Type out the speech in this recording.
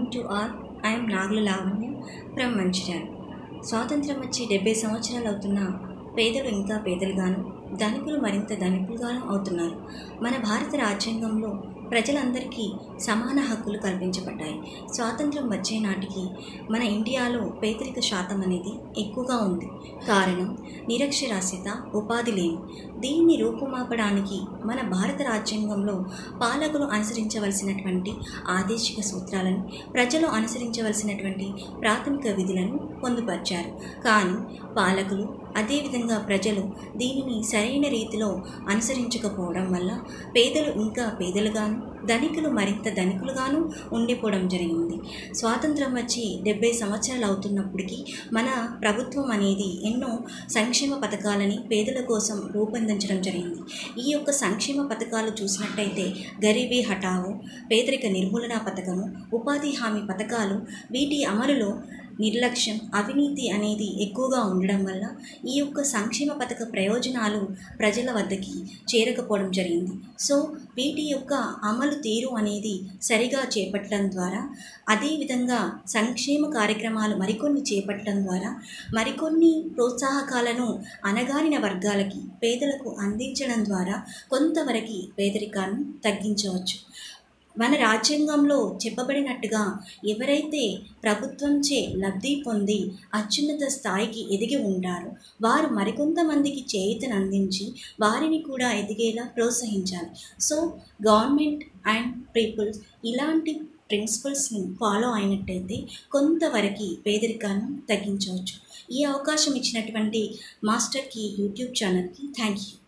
morning to all I'm Nagula Lavanya from Mancherial స్వాతంత్రం వచ్చి డెబ్బై సంవత్సరాలు అవుతున్న పేదలు ఇంకా పేదలుగాను ధనికులు మరింత ధనికులుగాను అవుతున్నారు మన భారత రాజ్యాంగంలో ప్రజలందరికీ సమాన హక్కులు కల్పించబడ్డాయి స్వాతంత్రం వచ్చే నాటికి మన ఇండియాలో పేదరిక శాతం అనేది ఎక్కువగా ఉంది కారణం నిరక్షరాస్యత ఉపాధి లేని దీన్ని రూపుమాపడానికి మన భారత రాజ్యాంగంలో పాలకులు అనుసరించవలసినటువంటి ఆదేశిక సూత్రాలను ప్రజలు అనుసరించవలసినటువంటి ప్రాథమిక విధులను పొందుపరిచారు కానీ పాలకులు అదేవిధంగా ప్రజలు దీనిని సరైన రీతిలో అనుసరించకపోవడం వల్ల పేదలు ఇంకా పేదలుగాను ధనికులు మరింత ధనికులుగాను ఉండిపోవడం జరిగింది స్వాతంత్రం వచ్చి డెబ్బై సంవత్సరాలు అవుతున్నప్పటికీ మన ప్రభుత్వం అనేది ఎన్నో సంక్షేమ పథకాలని పేదల కోసం రూపొందించడం జరిగింది ఈ యొక్క సంక్షేమ పథకాలు చూసినట్టయితే గరీబీ హఠావో పేదరిక నిర్మూలన పథకము ఉపాధి హామీ పథకాలు వీటి అమలులో నిర్లక్ష్యం అవినీతి అనేది ఎక్కువగా ఉండడం వల్ల ఈ యొక్క సంక్షేమ పథక ప్రయోజనాలు ప్రజల వద్దకి చేరకపోవడం జరిగింది సో వీటి యొక్క అమలు తీరు అనేది సరిగా చేపట్టడం ద్వారా అదేవిధంగా సంక్షేమ కార్యక్రమాలు మరికొన్ని చేపట్టడం ద్వారా మరికొన్ని ప్రోత్సాహకాలను అనగారిన వర్గాలకి పేదలకు అందించడం ద్వారా కొంతవరకు పేదరికాన్ని తగ్గించవచ్చు మన రాజ్యాంగంలో చెప్పబడినట్టుగా ఎవరైతే ప్రభుత్వంచే లబ్ధి పొంది అత్యున్నత స్థాయికి ఎదిగి ఉంటారో వారు మరికొంతమందికి చేయుతను అందించి వారిని కూడా ఎదిగేలా ప్రోత్సహించాలి సో గవర్నమెంట్ అండ్ పీపుల్స్ ఇలాంటి ప్రిన్సిపల్స్ని ఫాలో అయినట్టయితే కొంతవరకు పేదరికాన్ని తగ్గించవచ్చు ఈ అవకాశం ఇచ్చినటువంటి మాస్టర్కి యూట్యూబ్ ఛానల్కి థ్యాంక్ యూ